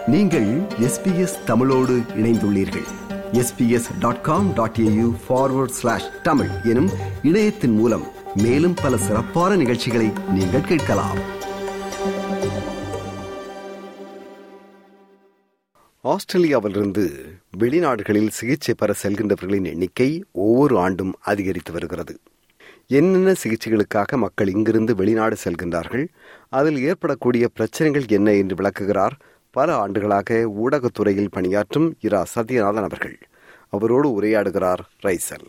நீங்கள் எஸ்பிஎஸ் தமிழோடு இணைந்துள்ளீர்கள் SBS dot com dot AU forward slash Tamil எனும் இணையத்தின் மூலம் மேலும் பல சிறப்பான நிகழ்ச்சிகளை நீங்கள் கேட்கலாம் ஆஸ்திரேலியாவிலிருந்து வெளிநாடுகளில் சிகிச்சை பெற செல்கின்றவர்களின் எண்ணிக்கை ஒவ்வொரு ஆண்டும் அதிகரித்து வருகிறது என்னென்ன சிகிச்சைகளுக்காக மக்கள் இங்கிருந்து வெளிநாடு செல்கின்றார்கள் அதில் ஏற்படக்கூடிய பிரச்சனைகள் என்ன என்று விளக்குகிறார் பல ஆண்டுகளாக ஊடகத்துறையில் பணியாற்றும் இரா சத்யநாதன் அவர்கள் அவரோடு உரையாடுகிறார் ரைசல்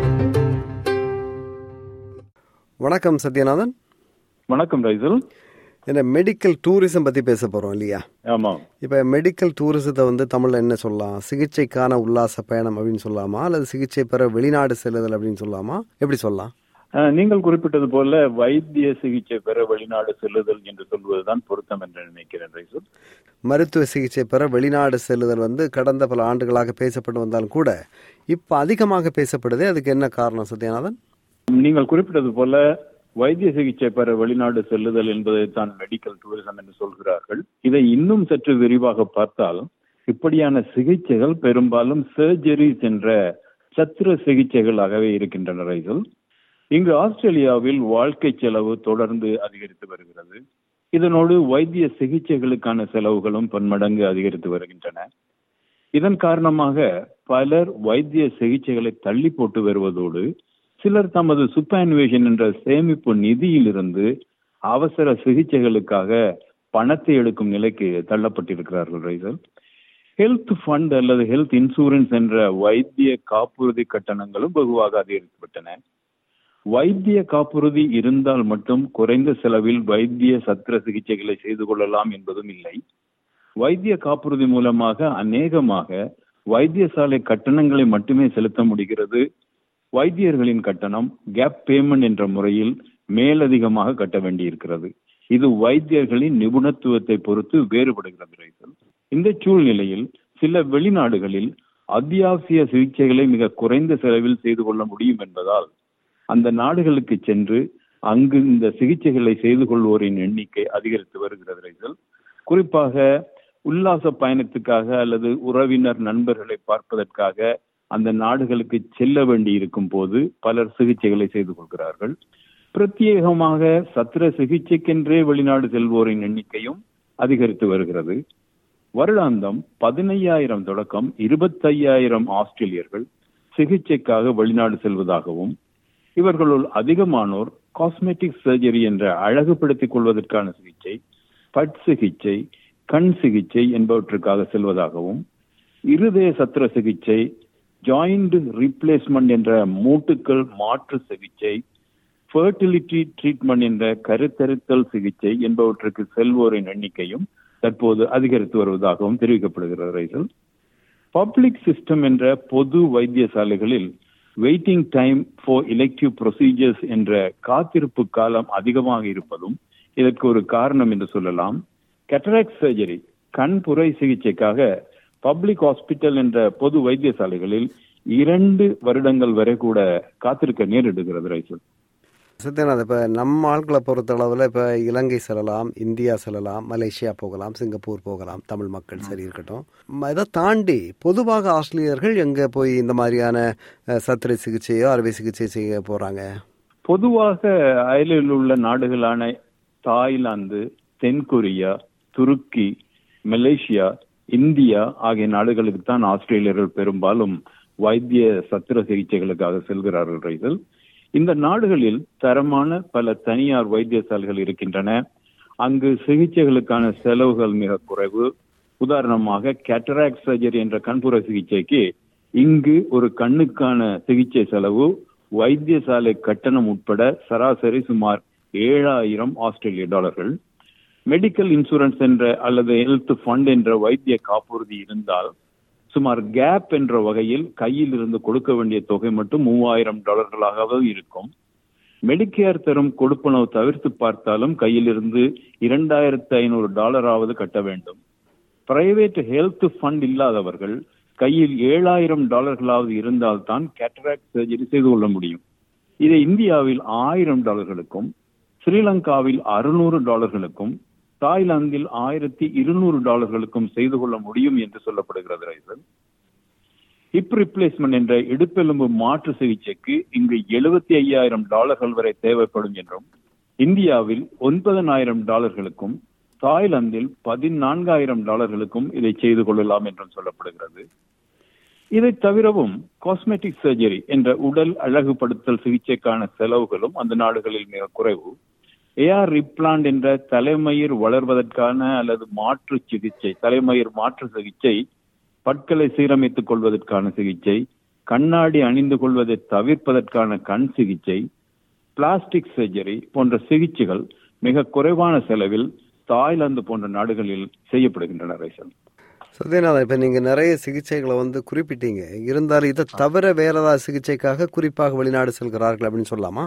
வணக்கம் சத்யநாதன் வணக்கம் ரைசல் என்ன மெடிக்கல் டூரிசம் பத்தி பேச போறோம் இல்லையா ஆமாம் இப்ப மெடிக்கல் டூரிசத்தை வந்து தமிழ்ல என்ன சொல்லலாம் சிகிச்சைக்கான உல்லாச பயணம் அப்படின்னு சொல்லலாமா அல்லது சிகிச்சை பெற வெளிநாடு செல்லுதல் அப்படின்னு சொல்லலாமா எப்படி சொல்லலாம் அஹ், நீங்கள் குறிப்பிட்டது போல வைத்திய சிகிச்சை பெற வெளிநாடு செல்லுதல் என்று சொல்வதுதான் பொருத்தம் என்று நினைக்கிறேன் ரைசல் மருத்துவ சிகிச்சை பெற வெளிநாடு செல்லுதல் வந்து கடந்த பல ஆண்டுகளாக பேசப்பட்டு வந்தாலும் கூட இப்ப அதிகமாக பேசப்படுதே அதுக்கு என்ன காரணம் சத்யநாதன் நீங்கள் குறிப்பிட்டது போல வைத்திய சிகிச்சை பெற வெளிநாடு செல்லுதல் என்பதை தான் மெடிக்கல் டூரிசம் என்று சொல்கிறார்கள் இதை இன்னும் சற்று விரிவாக பார்த்தால் இப்படியான சிகிச்சைகள் பெரும்பாலும் சர்ஜரிஸ் என்ற சத்திர சிகிச்சைகளாகவே இருக்கின்றன ரைசல் இங்கு ஆஸ்திரேலியாவில் வாழ்க்கை செலவு தொடர்ந்து அதிகரித்து வருகிறது இதனோடு வைத்திய சிகிச்சைகளுக்கான செலவுகளும் பன்மடங்கு அதிகரித்து வருகின்றன இதன் காரணமாக பலர் வைத்திய சிகிச்சைகளை தள்ளி போட்டு வருவதோடு சிலர் தமது சுப்பானுவேஷன் என்ற சேமிப்பு நிதியிலிருந்து அவசர சிகிச்சைகளுக்காக பணத்தை எடுக்கும் நிலைக்கு தள்ளப்பட்டிருக்கிறார்கள் ரைசல் ஹெல்த் ஃபண்ட் அல்லது ஹெல்த் இன்சூரன்ஸ் என்ற வைத்திய காப்புறுதி கட்டணங்களும் வெகுவாக அதிகரித்துவிட்டன வைத்திய காப்புறுதி இருந்தால் மட்டும் குறைந்த செலவில் வைத்திய சத்திர சிகிச்சைகளை செய்து கொள்ளலாம் என்பதும் இல்லை வைத்திய காப்புறுதி மூலமாக அநேகமாக வைத்தியசாலை கட்டணங்களை மட்டுமே செலுத்த முடிகிறது வைத்தியர்களின் கட்டணம் கேப் பேமெண்ட் என்ற முறையில் மேலதிகமாக கட்ட வேண்டியிருக்கிறது இது வைத்தியர்களின் நிபுணத்துவத்தை பொறுத்து வேறுபடுகிறது ரைசல் இந்த சூழ்நிலையில் சில வெளிநாடுகளில் அத்தியாவசிய சிகிச்சைகளை மிக குறைந்த செலவில் செய்து கொள்ள முடியும் என்பதால் அந்த நாடுகளுக்கு சென்று அங்கு இந்த சிகிச்சைகளை செய்து கொள்வோரின் எண்ணிக்கை அதிகரித்து வருகிறது ரைசல் குறிப்பாக உல்லாச பயணத்துக்காக அல்லது உறவினர் நண்பர்களை பார்ப்பதற்காக அந்த நாடுகளுக்கு செல்ல வேண்டி இருக்கும் போது பலர் சிகிச்சைகளை செய்து கொள்கிறார்கள் பிரத்யேகமாக சத்திர சிகிச்சைக்கென்றே வெளிநாடு செல்வோரின் எண்ணிக்கையும் அதிகரித்து வருகிறது வருடாந்தம் பதினையாயிரம் தொடக்கம் இருபத்தையாயிரம் ஆஸ்திரேலியர்கள் சிகிச்சைக்காக வெளிநாடு செல்வதாகவும் இவர்களுள் அதிகமானோர் காஸ்மெட்டிக் சர்ஜரி என்ற அழகுபடுத்திக் கொள்வதற்கான சிகிச்சை பட் சிகிச்சை கண் சிகிச்சை என்பவற்றுக்காக செல்வதாகவும் இருதய சத்திர சிகிச்சை ஜாயிண்ட் ரீப்ளேஸ்மெண்ட் என்ற மூட்டுக்கள் மாற்று சிகிச்சை ஃபர்டிலிட்டி ட்ரீட்மெண்ட் என்ற கருத்தரித்தல் சிகிச்சை என்பவற்றுக்கு செல்வோரின் எண்ணிக்கையும் தற்போது அதிகரித்து வருவதாகவும் தெரிவிக்கப்படுகிறது ரைசல் பப்ளிக் சிஸ்டம் என்ற பொது வைத்தியசாலைகளில் waiting time for elective procedures என்ற காத்திருப்பு காலம் அதிகமாக இருப்பதும் இதற்கு ஒரு காரணம் என்று சொல்லலாம் கேட்டராக்ட் சர்ஜரி கண் புரை சிகிச்சைக்காக பப்ளிக் ஹாஸ்பிட்டல் என்ற பொது வைத்தியசாலைகளில் இரண்டு வருடங்கள் வரை கூட காத்திருக்க நேரிடுகிறது ரைசல் சத்யநாத் இப்ப நம்ம ஆட்களை பொறுத்த அளவுல இப்ப இலங்கை செல்லலாம் இந்தியா செல்லலாம் மலேசியா போகலாம் சிங்கப்பூர் போகலாம் தமிழ் மக்கள் சரி இருக்கட்டும் ம- இதை தாண்டி பொதுவாக ஆஸ்திரேலியர்கள் எங்க போய் இந்த மாதிரியான அஹ், சத்திரை சிகிச்சையோ அறுவை சிகிச்சை செய்ய போறாங்க பொதுவாக அயலில் உள்ள நாடுகளான தாய்லாந்து தென்கொரியா துருக்கி மலேசியா இந்தியா ஆகிய நாடுகளுக்கு தான் ஆஸ்திரேலியர்கள் பெரும்பாலும் வைத்திய சத்திர சிகிச்சைகளுக்காக செல்கிறார்கள் ரைசல் இந்த நாடுகளில் தரமான பல தனியார் வைத்தியசாலைகள் இருக்கின்றன அங்கு சிகிச்சைகளுக்கான செலவுகள் மிக குறைவு உதாரணமாக கேட்டராக்ட் சர்ஜரி என்ற கண்புற சிகிச்சைக்கு இங்கு ஒரு கண்ணுக்கான சிகிச்சை செலவு வைத்தியசாலை கட்டணம் உட்பட சராசரி சுமார் ஏழாயிரம் ஆஸ்திரேலிய டாலர்கள் மெடிக்கல் இன்சூரன்ஸ் என்ற அல்லது ஹெல்த் ஃபண்ட் என்ற வைத்திய காப்புறுதி இருந்தால் சுமார் கேப் என்ற வகையில் கையில் இருந்து கொடுக்க வேண்டிய தொகை மட்டும் மூவாயிரம் டாலர்களாகவே இருக்கும் மெடிக்கேர் தரும் கொடுப்பனவு தவிர்த்து பார்த்தாலும் கையில் இருந்து இரண்டாயிரத்து ஐநூறு டாலராவது கட்ட வேண்டும் பிரைவேட் ஹெல்த் ஃபண்ட் இல்லாதவர்கள் கையில் ஏழாயிரம் டாலர்களாவது இருந்தால்தான் கேட்டராக்ட் சர்ஜரி செய்து கொள்ள முடியும் இதை இந்தியாவில் ஆயிரம் டாலர்களுக்கும் ஸ்ரீலங்காவில் அறுநூறு டாலர்களுக்கும் தாய்லாந்தில் ஆயிரத்தி இருநூறு டாலர்களுக்கும் செய்து கொள்ள முடியும் என்று சொல்லப்படுகிறது ரைசல் ஹிப் ரிப்ளேஸ்மெண்ட் என்ற இடுப்பெலும்பு மாற்று சிகிச்சைக்கு இங்கு எழுபத்தி ஐயாயிரம் டாலர்கள் வரை தேவைப்படும் என்றும் இந்தியாவில் ஒன்பதனாயிரம் டாலர்களுக்கும் தாய்லாந்தில் பதினான்காயிரம் டாலர்களுக்கும் இதை செய்து கொள்ளலாம் என்றும் சொல்லப்படுகிறது இதை தவிரவும் காஸ்மெட்டிக் சர்ஜரி என்ற உடல் அழகுபடுத்தல் சிகிச்சைக்கான செலவுகளும் அந்த நாடுகளில் மிக குறைவு ஏஆர் ரிப்ளாண்ட் என்ற தலைமயிர் வளர்வதற்கான அல்லது மாற்று சிகிச்சை தலைமயிர் மாற்று சிகிச்சை பற்களை சீரமைத்துக் கொள்வதற்கான சிகிச்சை கண்ணாடி அணிந்து கொள்வதை தவிர்ப்பதற்கான கண் சிகிச்சை பிளாஸ்டிக் சர்ஜரி போன்ற சிகிச்சைகள் மிக குறைவான செலவில் தாய்லாந்து போன்ற நாடுகளில் செய்யப்படுகின்றன ரைசல் சத்யநாதன் இப்ப நீங்க நிறைய சிகிச்சைகளை வந்து குறிப்பிட்டீங்க இருந்தாலும் இதை தவிர வேற ஏதாவது சிகிச்சைக்காக குறிப்பாக வெளிநாடு செல்கிறார்கள் அப்படின்னு சொல்லலாமா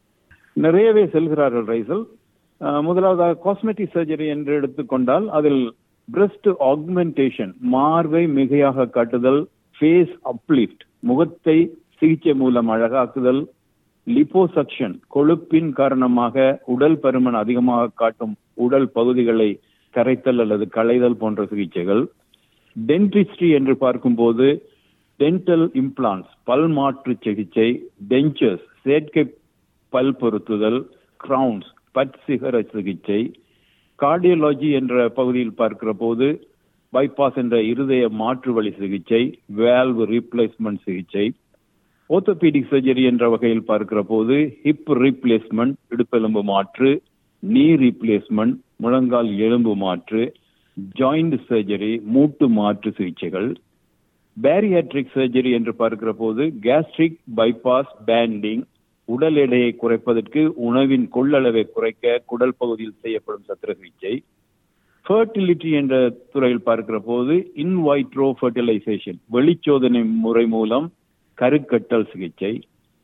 நிறையவே செல்கிறார்கள் ரைசல் அஹ், முதலாவதாக காஸ்மெட்டிக் சர்ஜரி என்று எடுத்துக்கொண்டால் அதில் பிரஸ்ட் ஆக்மெண்டேஷன் மார்பை மிகையாக காட்டுதல் ஃபேஸ் அப்லிஃப்ட் முகத்தை சிகிச்சை மூலம் அழகாக்குதல் லிபோசக்ஷன் கொழுப்பின் காரணமாக உடல் பருமன் அதிகமாக காட்டும் உடல் பகுதிகளை கரைத்தல் அல்லது களைதல் போன்ற சிகிச்சைகள் டென்டிஸ்ட்ரி என்று பார்க்கும்போது டென்டல் இம்ப்ளான்ஸ் பல் மாற்று சிகிச்சை டென்ச்சர்ஸ் செயற்கை பல் பொருத்துதல் கிரவுன்ஸ் பட் சிகர சிகிச்சை கார்டியோலாஜி என்ற பகுதியில் பார்க்கிற போது பைபாஸ் என்ற இருதய மாற்று வழி சிகிச்சை வேல்வ் ரீப்ளேஸ்மெண்ட் சிகிச்சை ஓர்த்தோபீடிக் சர்ஜரி என்ற வகையில் பார்க்கிற போது ஹிப் ரீப்ளேஸ்மெண்ட் இடுப்பெலும்பு மாற்று நீ ரீப்ளேஸ்மெண்ட் முழங்கால் எலும்பு மாற்று ஜாயிண்ட் சர்ஜரி மூட்டு மாற்று சிகிச்சைகள் பேரியாட்ரிக் சர்ஜரி என்று பார்க்கிற போது கேஸ்ட்ரிக் பைபாஸ் பேண்டிங் உடல் எடையை குறைப்பதற்கு உணவின் கொள்ளளவை குறைக்க குடல் பகுதியில் செய்யப்படும் சத்திர சிகிச்சை ஃபர்டிலிட்டி என்ற துறையில் பார்க்கிற போது இன்வைட்ரோ ஃபர்டிலைசேஷன் வெளிச்சோதனை முறை மூலம் கருக்கட்டல் சிகிச்சை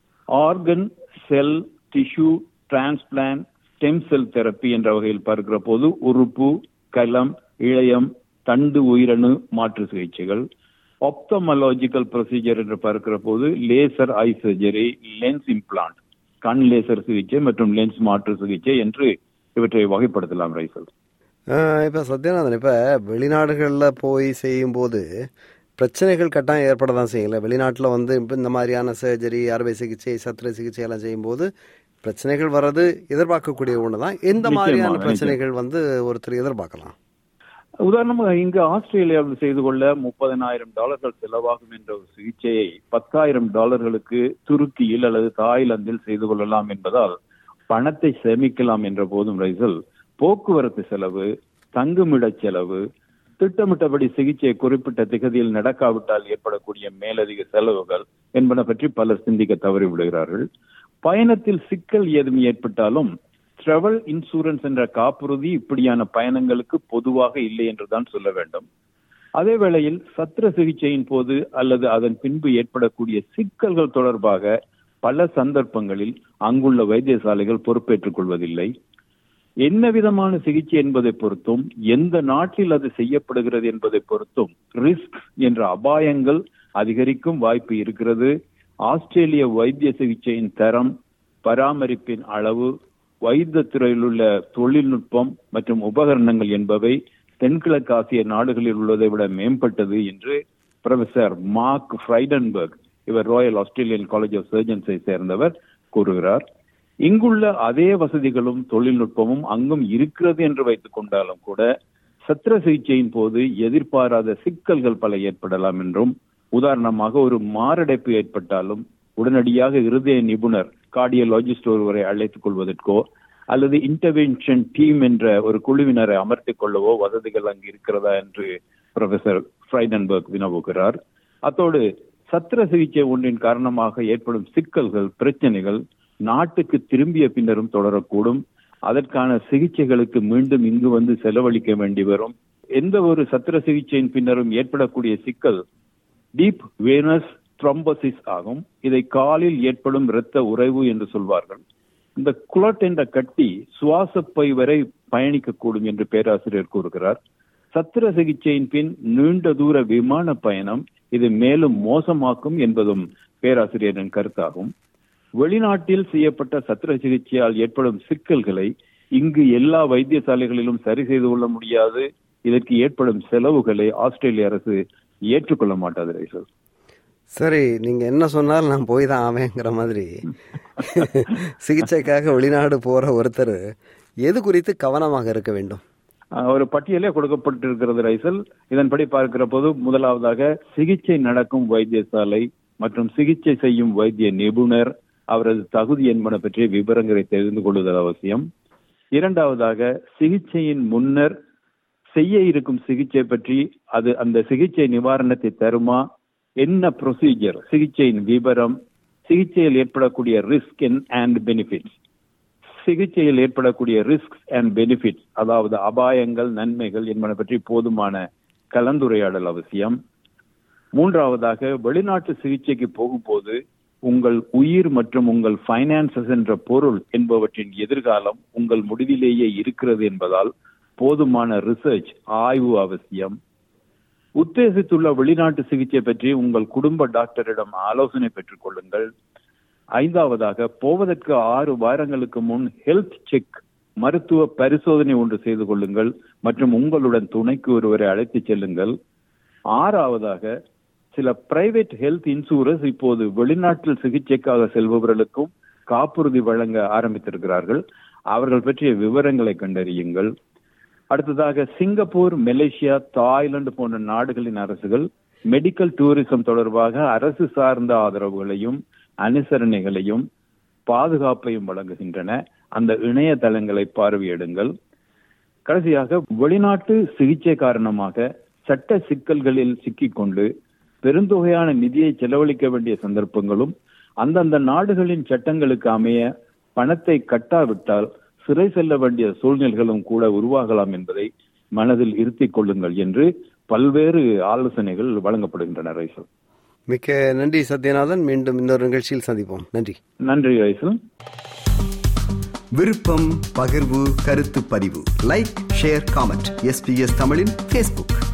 organ cell tissue transplant stem cell therapy என்ற வகையில் பார்க்கிற போது உறுப்பு கலம் இழையம் தண்டு உயிரணு மாற்று சிகிச்சைகள் ஆப்தமலாஜிக்கல் ப்ரொசீஜர் என்று பார்க்கிற போது laser eye surgery lens implant கண் லேசர் சிகிச்சை மற்றும் லென்ஸ் மாற்று சிகிச்சை என்று இவற்றை வகைப்படுத்தலாம் ரைசல் ஆஹ் இப்ப சத்யநாதன் இப்ப வெளிநாடுகள்ல போய் செய்யும்போது பிரச்சனைகள் கட்டாயம் ஏற்பட தான் செய்யல வெளிநாட்டில் வந்து இப்ப இந்த மாதிரியான சர்ஜரி அறுவை சிகிச்சை சத்திர சிகிச்சை எல்லாம் செய்யும்போது பிரச்சனைகள் வர்றது எதிர்பார்க்கக்கூடிய ஒன்று தான் எந்த மாதிரியான நிச்சயமாக, பிரச்சனைகள் வந்து ஒருத்தர் எதிர்பார்க்கலாம் உதாரணமாக இங்கு ஆஸ்திரேலியாவில் செய்து கொள்ள முப்பதனாயிரம் டாலர்கள் செலவாகும் என்ற ஒரு சிகிச்சையை பத்தாயிரம் டாலர்களுக்கு துருக்கியில் அல்லது தாய்லாந்தில் செய்து கொள்ளலாம் என்பதால் பணத்தை சேமிக்கலாம் என்ற போதும் ரைசல் போக்குவரத்து செலவு தங்குமிட செலவு திட்டமிட்டபடி சிகிச்சை குறிப்பிட்ட திகதியில் நடக்காவிட்டால் ஏற்படக்கூடிய மேலதிக செலவுகள் என்பன பற்றி பலர் சிந்திக்க தவறி விடுகிறார்கள் பயணத்தில் சிக்கல் ஏதும் ஏற்பட்டாலும் டிராவல் இன்சூரன்ஸ் என்ற காப்புறுதி இப்படியான பயணங்களுக்கு பொதுவாக இல்லை என்றுதான் சொல்ல வேண்டும் அதே வேளையில் சத்திர சிகிச்சையின் போது அல்லது அதன் பின்பு ஏற்படக்கூடிய சிக்கல்கள் தொடர்பாக பல சந்தர்ப்பங்களில் அங்குள்ள வைத்தியசாலைகள் பொறுப்பேற்றுக் கொள்வதில்லை என்ன விதமான சிகிச்சை என்பதை பொறுத்தும் எந்த நாட்டில் அது செய்யப்படுகிறது என்பதை பொறுத்தும் ரிஸ்க் என்ற அபாயங்கள் அதிகரிக்கும் வாய்ப்பு இருக்கிறது ஆஸ்திரேலிய வைத்திய சிகிச்சையின் தரம் பராமரிப்பின் அளவு வைத்திய துறையில் உள்ள தொழில்நுட்பம் மற்றும் உபகரணங்கள் என்பவை தென்கிழக்கு ஆசிய நாடுகளில் உள்ளதை விட மேம்பட்டது என்று ப்ரொஃபசர் மார்க் ஃப்ரைடன்பர்க் இவர் ராயல் ஆஸ்திரேலியன் காலேஜ் ஆஃப் சர்ஜன்ஸை சேர்ந்தவர் கூறுகிறார் இங்குள்ள அதே வசதிகளும் தொழில்நுட்பமும் அங்கும் இருக்கிறது என்று வைத்துக் கொண்டாலும் கூட சத்திர சிகிச்சையின் போது எதிர்பாராத சிக்கல்கள் பல ஏற்படலாம் என்றும் உதாரணமாக ஒரு மாரடைப்பு ஏற்பட்டாலும் உடனடியாக இருதய நிபுணர் கார்டியலாஜிஸ்ட் ஒருவரை அழைத்துக் கொள்வதற்கோ அல்லது இன்டர்வென்ஷன் டீம் என்ற ஒரு குழுவினரை அமர்த்திக் கொள்ளவோ வசதிகள் அங்கு இருக்கிறதா என்று ப்ரொஃபசர் ஃப்ரைடன்பர்க் வினவுகிறார் அத்தோடு சத்திர சிகிச்சை ஒன்றின் காரணமாக ஏற்படும் சிக்கல்கள் பிரச்சனைகள் நாட்டுக்கு திரும்பிய பின்னரும் தொடரக்கூடும் அதற்கான சிகிச்சைகளுக்கு மீண்டும் இங்கு வந்து செலவழிக்க வேண்டி வரும் எந்த ஒரு சத்திர சிகிச்சையின் பின்னரும் ஏற்படக்கூடிய சிக்கல் டீப் வேனஸ் த்ரோம்போசிஸ் ஆகும் இதை காலில் ஏற்படும் இரத்த உறைவு என்று சொல்வார்கள் இந்த குளட் என்ற கட்டி சுவாசப்பை வரை பயணிக்கக்கூடும் என்று பேராசிரியர் கூறுகிறார் சத்திர சிகிச்சையின் பின் நீண்ட தூர விமான பயணம் இது மேலும் மோசமாக்கும் என்பதும் பேராசிரியரின் கருத்தாகும் வெளிநாட்டில் செய்யப்பட்ட சத்திர சிகிச்சையால் ஏற்படும் சிக்கல்களை இங்கு எல்லா வைத்தியசாலைகளிலும் சரி செய்து கொள்ள முடியாது இதற்கு ஏற்படும் செலவுகளை ஆஸ்திரேலிய அரசு ஏற்றுக்கொள்ள மாட்டாது ரைசல் சரி நீங்க என்ன சொன்னாலும் நான் போய் தான் ஆவேங்கிற மாதிரி சிகிச்சைக்காக வெளிநாடு போற ஒருத்தர் எது குறித்து கவனமாக இருக்க வேண்டும் அஹ், ஒரு பட்டியலே கொடுக்கப்பட்டிருக்கிறது ரைசல் இதன்படி பார்க்கிற போது முதலாவதாக சிகிச்சை நடக்கும் வைத்தியசாலை மற்றும் சிகிச்சை செய்யும் வைத்திய நிபுணர் அவரது தகுதி என்பன பற்றிய விவரங்களை தெரிந்து கொள்ளுதல் அவசியம் இரண்டாவதாக சிகிச்சையின் முன்னர் செய்ய இருக்கும் சிகிச்சை பற்றி அது அந்த சிகிச்சை நிவாரணத்தை தருமா என்ன ப்ரொசீஜர் சிகிச்சையின் விவரம் சிகிச்சையில் ஏற்படக்கூடிய ரிஸ்க் அண்ட் பெனிஃபிட்ஸ் சிகிச்சையில் ஏற்படக்கூடிய ரிஸ்க் அண்ட் பெனிஃபிட்ஸ் அதாவது அபாயங்கள் நன்மைகள் என்பன பற்றி போதுமான கலந்துரையாடல் அவசியம் மூன்றாவதாக வெளிநாட்டு சிகிச்சைக்கு போகும்போது உங்கள் உயிர் மற்றும் உங்கள் ஃபைனான்சஸ் என்ற பொருள் என்பவற்றின் எதிர்காலம் உங்கள் முடிவிலேயே இருக்கிறது என்பதால் போதுமான ரிசர்ச் ஆய்வு அவசியம் உத்தேசித்துள்ள வெளிநாட்டு சிகிச்சை பற்றி உங்கள் குடும்ப டாக்டரிடம் ஆலோசனை பெற்றுக் கொள்ளுங்கள் ஐந்தாவதாக போவதற்கு ஆறு வாரங்களுக்கு முன் ஹெல்த் செக் மருத்துவ பரிசோதனை ஒன்று செய்து கொள்ளுங்கள் மற்றும் உங்களுடன் துணைக்கு ஒருவரை அழைத்துச் செல்லுங்கள் ஆறாவதாக சில பிரைவேட் ஹெல்த் இன்சூரன்ஸ் இப்போது வெளிநாட்டில் சிகிச்சைக்காக செல்பவர்களுக்கும் காப்புறுதி வழங்க ஆரம்பித்திருக்கிறார்கள் அவர்கள் பற்றிய விவரங்களை கண்டறியுங்கள் அடுத்ததாக சிங்கப்பூர் மலேசியா தாய்லாந்து போன்ற நாடுகளின் அரசுகள் மெடிக்கல் டூரிசம் தொடர்பாக அரசு சார்ந்த ஆதரவுகளையும் அனுசரணைகளையும் பாதுகாப்பையும் வழங்குகின்றன அந்த இணையதளங்களை பார்வையிடுங்கள் கடைசியாக வெளிநாட்டு சிகிச்சை காரணமாக சட்ட சிக்கல்களில் சிக்கிக்கொண்டு பெருந்தொகையான நிதியை செலவழிக்க வேண்டிய சந்தர்ப்பங்களும் அந்தந்த நாடுகளின் சட்டங்களுக்கு அமைய பணத்தை கட்டாவிட்டால் சிறை செல்ல வேண்டிய சூழ்நிலைகளும் கூட உருவாகலாம் என்பதை மனதில் இருத்திக் கொள்ளுங்கள் என்று பல்வேறு ஆலோசனைகள் வழங்கப்படுகின்றன ரைசல் மிக்க நன்றி சத்யநாதன் மீண்டும் இன்னொரு நிகழ்ச்சியில் சந்திப்போம் நன்றி நன்றி ரைசல் விருப்பம் பகிர்வு கருத்து பதிவு லைக் ஷேர் காமெண்ட் எஸ்பிஎஸ் தமிழின் ஃபேஸ்புக்